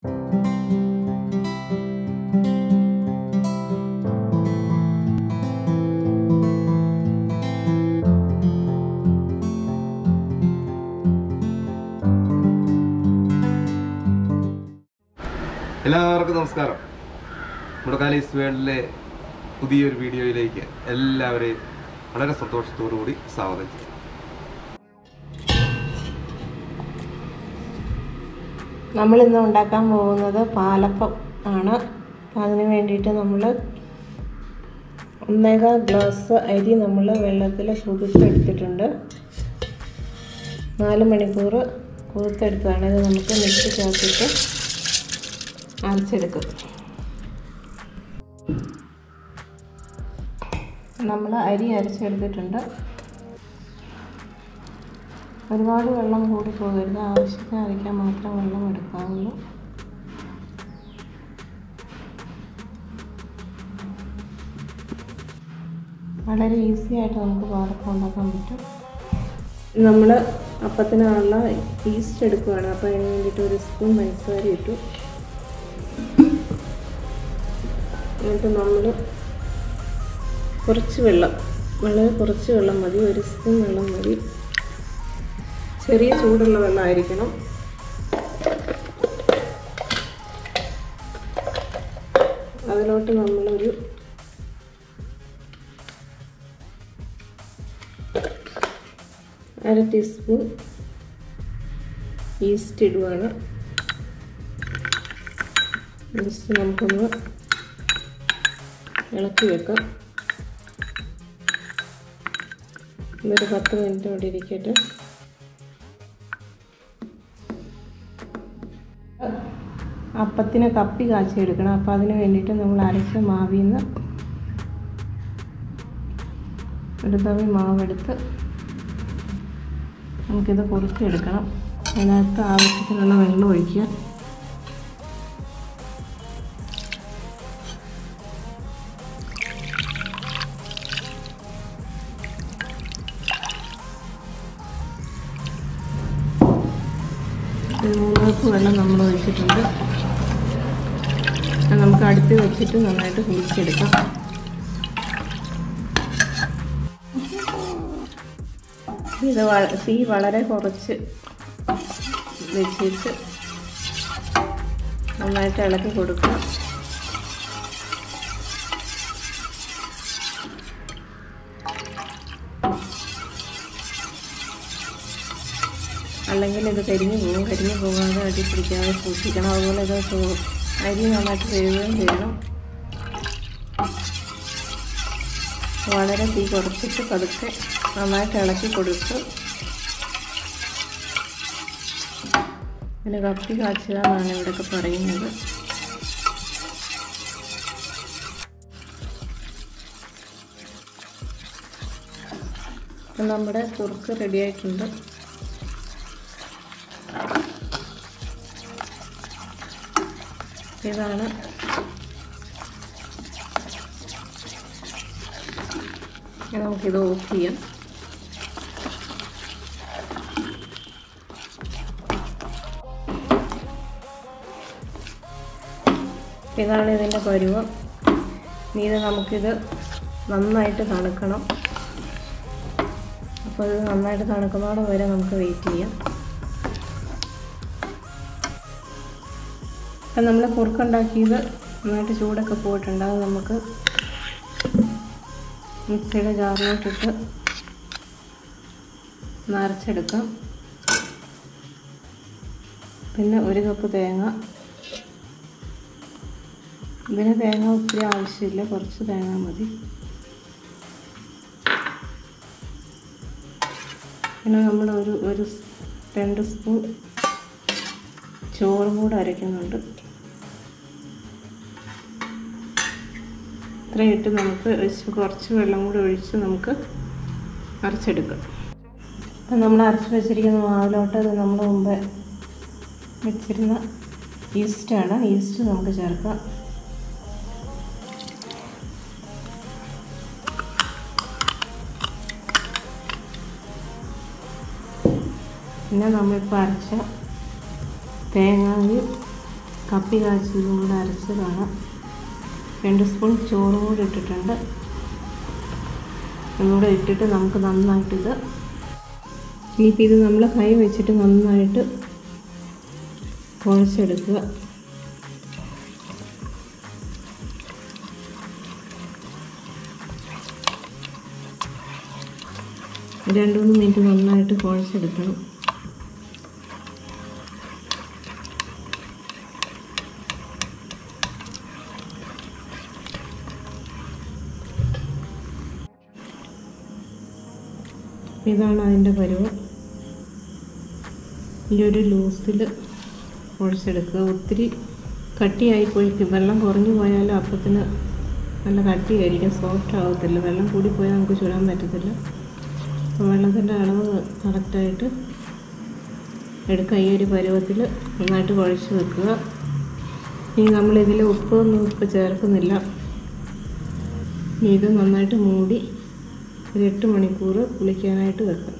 എല്ലാവർക്കും നമസ്കാരം നമ്മുടെ കാലീസ് വേൾഡിലെ പുതിയൊരു വീഡിയോയിലേക്ക് എല്ലാവരെയും വളരെ സന്തോഷത്തോടു കൂടി സ്വാഗതം ചെയ്യും നമ്മൾ ഇന്ന് ഉണ്ടാക്കാൻ പോകുന്നത് പാലപ്പം ആണ് അപ്പം അതിന് വേണ്ടിയിട്ട് നമ്മൾ ഒന്നേകാൽ ഗ്ലാസ് അരി നമ്മൾ വെള്ളത്തിൽ കുതിർത്തെടുത്തിട്ടുണ്ട് നാല് മണിക്കൂർ കുതിർത്തെടുത്തതാണ് ഇത് നമുക്ക് മിക്സിക്കകത്തിട്ട് അരച്ചെടുക്കും നമ്മൾ അരി അരച്ചെടുത്തിട്ടുണ്ട് ഒരുപാട് വെള്ളം കൂടി പോകരുത് ആവശ്യത്തിന് അരയ്ക്കാൻ മാത്രം വെള്ളം എടുക്കാവുള്ളൂ വളരെ ഈസി ആയിട്ട് നമുക്ക് പാലപ്പം ഉണ്ടാക്കാൻ പറ്റും നമ്മൾ അപ്പത്തിനുള്ള ഈസ്റ്റ് എടുക്കുകയാണ് അപ്പോൾ അതിന് വേണ്ടിയിട്ട് ഒരു സ്പൂൺ പഞ്ചസാര ഇട്ടു എന്നിട്ട് നമ്മൾ കുറച്ച് വെള്ളം വളരെ കുറച്ച് വെള്ളം മതി ഒരു സ്പൂൺ വെള്ളം മതി ചെറിയ ചൂടുള്ള വെള്ളമായിരിക്കണം അതിലോട്ട് നമ്മളൊരു അര ടീസ്പൂൺ ഈസ്റ്റ് ഇടുവാണ് ഈസ്റ്റ് നമുക്കൊന്ന് ഇളക്കി വെക്കാം ഇതൊരു പത്ത് മിനിറ്റ് അവിടെ ഇരിക്കട്ടെ അപ്പത്തിന് കപ്പി കാച്ചി എടുക്കണം അപ്പോൾ അതിന് വേണ്ടിയിട്ട് നമ്മൾ അരച്ച മാവിൽ നിന്ന് ഒരു തവി മാവെടുത്ത് നമുക്കിത് കുറുക്കിയെടുക്കണം അതിനകത്ത് ആവശ്യത്തിനുള്ള വെള്ളം ഒഴിക്കുക ഒരു മൂന്ന് കപ്പ് വെള്ളം നമ്മൾ ഒഴിച്ചിട്ടുണ്ട് അത് നമുക്ക് അടുത്ത് വെച്ചിട്ട് നന്നായിട്ട് കുളിച്ചെടുക്കാം ഇത് വ- തീ വളരെ കുറച്ച് വെച്ചിട്ട് നന്നായിട്ട് ഇളക്കി കൊടുക്കുക അല്ലെങ്കിൽ ഇത് കരിഞ്ഞു പോകും കരിഞ്ഞു പോകാതെ അടി പിടിക്കാതെ സൂക്ഷിക്കണം അതുപോലെ ഇത് ചോ- അരി നന്നായിട്ട് വേവുകയും ചെയ്യണം വളരെ തീ കുറച്ചിട്ട് പതുക്കെ നന്നായിട്ട് ഇളക്കി കൊടുത്ത് പിന്നെ കപ്പി കാച്ചുക എന്നാണ് ഇവിടെയൊക്കെ പറയുന്നത് അപ്പം നമ്മുടെ കുറുക്ക് റെഡിയായിട്ടുണ്ട് ഇതാണ് ഇനി നമുക്കിത് ഓഫ് ചെയ്യാം ഇതാണ് ഇതിൻ്റെ പരുവം ഇനി ഇത് നമുക്കിത് നന്നായിട്ട് തണുക്കണം അപ്പോൾ ഇത് നന്നായിട്ട് തണുക്കുന്നതോടെ വരെ നമുക്ക് വെയിറ്റ് ചെയ്യാം അപ്പം നമ്മൾ കുറുക്കുണ്ടാക്കിയത് നന്നായിട്ട് ചൂടൊക്കെ പോയിട്ടുണ്ട് അത് നമുക്ക് മിക്സിയുടെ ജാറിലോട്ടിട്ട് നരച്ചെടുക്കാം പിന്നെ ഒരു കപ്പ് തേങ്ങ ഇതിന് തേങ്ങ ഒത്തിരി ആവശ്യമില്ല കുറച്ച് തേങ്ങ മതി പിന്നെ നമ്മൾ ഒരു ഒരു സ് രണ്ട് സ്പൂൺ ചോറും കൂടെ അരയ്ക്കുന്നുണ്ട് ഇത്രയും ഇട്ട് നമുക്ക് ഒഴിച്ച് കുറച്ച് വെള്ളം കൂടി ഒഴിച്ച് നമുക്ക് അരച്ചെടുക്കാം അപ്പം നമ്മൾ അരച്ച് വെച്ചിരിക്കുന്ന മാവിലോട്ട് അത് നമ്മൾ മുമ്പ് വെച്ചിരുന്ന ഈസ്റ്റാണ് ഈസ്റ്റ് നമുക്ക് ചേർക്കാം പിന്നെ നമ്മളിപ്പോൾ അരച്ച തേങ്ങായും കപ്പി കാച്ചിയതും കൂടെ അരച്ചതാണ് രണ്ട് സ്പൂൺ ചോറും കൂടി ഇട്ടിട്ടുണ്ട് ഒന്നുകൂടെ ഇട്ടിട്ട് നമുക്ക് നന്നായിട്ടിത് ഇനിയിപ്പോൾ ഇത് നമ്മൾ കൈ വെച്ചിട്ട് നന്നായിട്ട് കുഴച്ചെടുക്കുക രണ്ട് മൂന്ന് മിനിറ്റ് നന്നായിട്ട് കുഴച്ചെടുക്കണം ഇതാണ് അതിൻ്റെ പരുവം ഈ ഒരു ലൂസിൽ കുഴച്ചെടുക്കുക ഒത്തിരി കട്ടിയായിപ്പോയി വെള്ളം കുറഞ്ഞു പോയാലും അപ്പത്തിന് നല്ല കട്ടിയായിരിക്കും സോഫ്റ്റ് ആവത്തില്ല വെള്ളം കൂടി പോയാൽ നമുക്ക് ചുടാൻ പറ്റത്തില്ല അപ്പോൾ വെള്ളത്തിൻ്റെ അളവ് കറക്റ്റായിട്ട് എടുക്കുക ഈ ഒരു പരുവത്തിൽ നന്നായിട്ട് കുഴച്ച് വെക്കുക ഇനി നമ്മളിതിൽ ഉപ്പൊന്നും ഉപ്പ് ചേർക്കുന്നില്ല ഇനി ഇത് നന്നായിട്ട് മൂടി ഒരു എട്ട് മണിക്കൂർ പുളിക്കാനായിട്ട് വെക്കാം